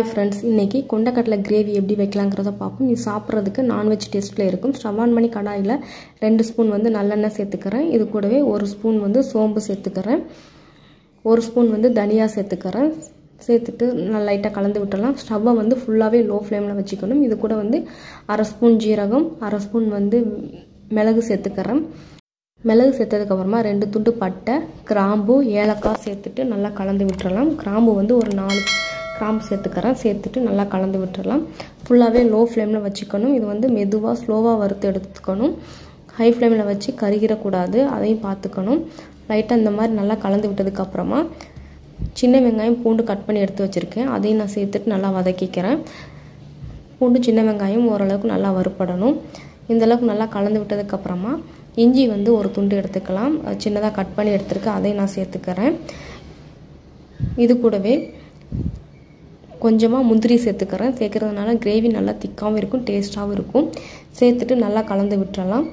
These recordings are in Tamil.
ஹாய் ஃப்ரெண்ட்ஸ் இன்றைக்கி கொண்டக்கடலை கிரேவி எப்படி வைக்கலாங்கிறத பார்ப்போம் இது சாப்பிட்றதுக்கு நான்வெஜ் டேஸ்ட்டில் இருக்கும் ஸ்டவ் ஆன் பண்ணி கடாயில் ரெண்டு ஸ்பூன் வந்து நல்லெண்ணெய் சேர்த்துக்கிறேன் இது கூடவே ஒரு ஸ்பூன் வந்து சோம்பு சேர்த்துக்கிறேன் ஒரு ஸ்பூன் வந்து தனியா சேர்த்துக்கிறேன் சேர்த்துட்டு நல்லா லைட்டாக கலந்து விட்டுடலாம் ஸ்டவ்வை வந்து ஃபுல்லாகவே லோ ஃப்ளேமில் வச்சுக்கணும் இது கூட வந்து அரை ஸ்பூன் ஜீரகம் அரை ஸ்பூன் வந்து மிளகு சேர்த்துக்கிறேன் மிளகு சேர்த்ததுக்கப்புறமா ரெண்டு துண்டு பட்டை கிராம்பு ஏலக்காய் சேர்த்துட்டு நல்லா கலந்து விட்டுறலாம் கிராம்பு வந்து ஒரு நாலு கிராம்பு சேர்த்துக்கிறேன் சேர்த்துட்டு நல்லா கலந்து விட்டுறலாம் ஃபுல்லாகவே லோ ஃப்ளேமில் வச்சுக்கணும் இது வந்து மெதுவாக ஸ்லோவாக வறுத்து எடுத்துக்கணும் ஹை ஃப்ளேமில் வச்சு கருகிடக்கூடாது அதையும் பார்த்துக்கணும் லைட்டாக இந்த மாதிரி நல்லா கலந்து விட்டதுக்கப்புறமா சின்ன வெங்காயம் பூண்டு கட் பண்ணி எடுத்து வச்சுருக்கேன் அதையும் நான் சேர்த்துட்டு நல்லா வதக்கிக்கிறேன் பூண்டு சின்ன வெங்காயம் ஓரளவுக்கு நல்லா வறுப்படணும் இந்தளவுக்கு நல்லா கலந்து விட்டதுக்கப்புறமா இஞ்சி வந்து ஒரு துண்டு எடுத்துக்கலாம் சின்னதாக கட் பண்ணி எடுத்துருக்கேன் அதையும் நான் சேர்த்துக்கிறேன் இது கூடவே கொஞ்சமாக முந்திரி சேர்த்துக்கிறேன் சேர்க்குறதுனால கிரேவி நல்லா திக்காகவும் இருக்கும் டேஸ்ட்டாகவும் இருக்கும் சேர்த்துட்டு நல்லா கலந்து விட்டுறலாம்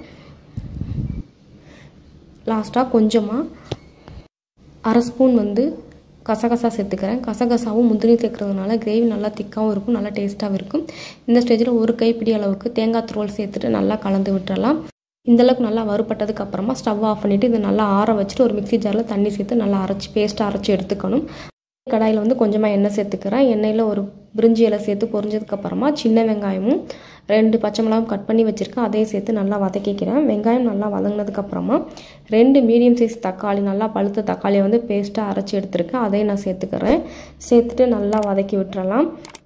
லாஸ்ட்டாக கொஞ்சமாக அரை ஸ்பூன் வந்து கசகசா சேர்த்துக்கிறேன் கசகசாவும் முந்திரி சேர்க்குறதுனால கிரேவி நல்லா திக்காகவும் இருக்கும் நல்லா டேஸ்ட்டாகவும் இருக்கும் இந்த ஸ்டேஜில் ஒரு கைப்பிடி அளவுக்கு தேங்காய் துரோல் சேர்த்துட்டு நல்லா கலந்து விட்டுறலாம் இந்தளவுக்கு நல்லா வறுப்பட்டதுக்கு அப்புறமா ஸ்டவ் ஆஃப் பண்ணிவிட்டு இதை நல்லா ஆற வச்சுட்டு ஒரு மிக்சி ஜாரில் தண்ணி சேர்த்து நல்லா அரைச்சி பேஸ்ட்டாக அரைச்சி எடுத்துக்கணும் கடாயில் வந்து கொஞ்சமாக எண்ணெய் சேர்த்துக்கிறேன் எண்ணெயில் ஒரு பிரிஞ்சி இலை சேர்த்து பொரிஞ்சதுக்கப்புறமா சின்ன வெங்காயமும் ரெண்டு பச்சை மிளகாயும் கட் பண்ணி வச்சுருக்கேன் அதையும் சேர்த்து நல்லா வதக்கிக்கிறேன் வெங்காயம் நல்லா வதங்கினதுக்கப்புறமா ரெண்டு மீடியம் சைஸ் தக்காளி நல்லா பழுத்த தக்காளியை வந்து பேஸ்ட்டாக அரைச்சி எடுத்துருக்கேன் அதையும் நான் சேர்த்துக்கிறேன் சேர்த்துட்டு நல்லா வதக்கி விட்டுறலாம்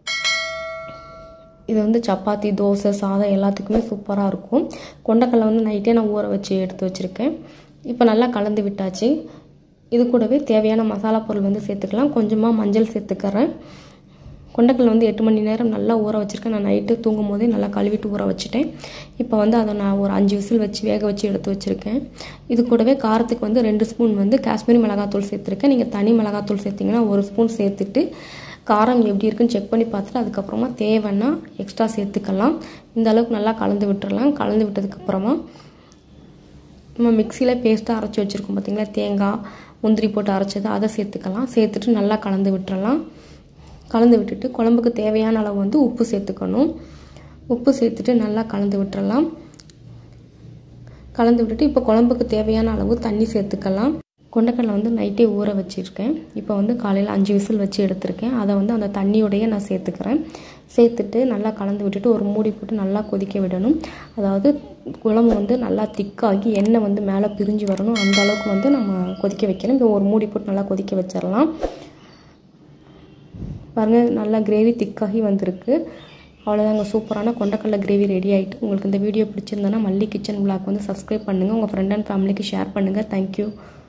இது வந்து சப்பாத்தி தோசை சாதம் எல்லாத்துக்குமே சூப்பராக இருக்கும் கொண்டக்கடலை வந்து நைட்டே நான் ஊற வச்சு எடுத்து வச்சுருக்கேன் இப்போ நல்லா கலந்து விட்டாச்சு இது கூடவே தேவையான மசாலா பொருள் வந்து சேர்த்துக்கலாம் கொஞ்சமாக மஞ்சள் சேர்த்துக்கிறேன் கொண்டக்கடலை வந்து எட்டு மணி நேரம் நல்லா ஊற வச்சுருக்கேன் நான் நைட்டு தூங்கும் போதே நல்லா கழுவிட்டு ஊற வச்சுட்டேன் இப்போ வந்து அதை நான் ஒரு அஞ்சு விசில் வச்சு வேக வச்சு எடுத்து வச்சுருக்கேன் இது கூடவே காரத்துக்கு வந்து ரெண்டு ஸ்பூன் வந்து காஷ்மீரி மிளகாத்தூள் சேர்த்துருக்கேன் நீங்கள் தனி மிளகாத்தூள் சேர்த்திங்கன்னா ஒரு ஸ்பூன் சேர்த்துட்டு காரம் எப்படி இருக்குன்னு செக் பண்ணி பார்த்துட்டு அதுக்கப்புறமா தேவைன்னா எக்ஸ்ட்ரா சேர்த்துக்கலாம் இந்த அளவுக்கு நல்லா கலந்து விட்டுறலாம் கலந்து விட்டதுக்கப்புறமா நம்ம மிக்சியில் பேஸ்ட்டாக அரைச்சி வச்சுருக்கோம் பார்த்திங்களா தேங்காய் முந்திரி போட்டு அரைச்சது அதை சேர்த்துக்கலாம் சேர்த்துட்டு நல்லா கலந்து விட்டுறலாம் கலந்து விட்டுட்டு குழம்புக்கு தேவையான அளவு வந்து உப்பு சேர்த்துக்கணும் உப்பு சேர்த்துட்டு நல்லா கலந்து விட்டுறலாம் கலந்து விட்டுட்டு இப்போ குழம்புக்கு தேவையான அளவு தண்ணி சேர்த்துக்கலாம் கொண்டக்கடலை வந்து நைட்டே ஊற வச்சுருக்கேன் இப்போ வந்து காலையில் அஞ்சு விசில் வச்சு எடுத்திருக்கேன் அதை வந்து அந்த தண்ணியோடையே நான் சேர்த்துக்கிறேன் சேர்த்துட்டு நல்லா கலந்து விட்டுட்டு ஒரு மூடி போட்டு நல்லா கொதிக்க விடணும் அதாவது குழம்பு வந்து நல்லா திக்காகி எண்ணெய் வந்து மேலே பிரிஞ்சு வரணும் அந்த அளவுக்கு வந்து நம்ம கொதிக்க வைக்கணும் இப்போ ஒரு மூடி போட்டு நல்லா கொதிக்க வச்சிடலாம் பாருங்கள் நல்லா கிரேவி திக்காகி வந்திருக்கு அவ்வளோதாங்க சூப்பரான கொண்டக்கடலை கிரேவி ரெடி ஆகிட்டு உங்களுக்கு இந்த வீடியோ பிடிச்சிருந்தனா மல்லி கிச்சன் பிளாக் வந்து சப்ஸ்கிரைப் பண்ணுங்கள் உங்கள் ஃப்ரெண்ட் அண்ட் ஃபேமிலிக்கு ஷேர் பண்ணுங்கள் தேங்க்யூ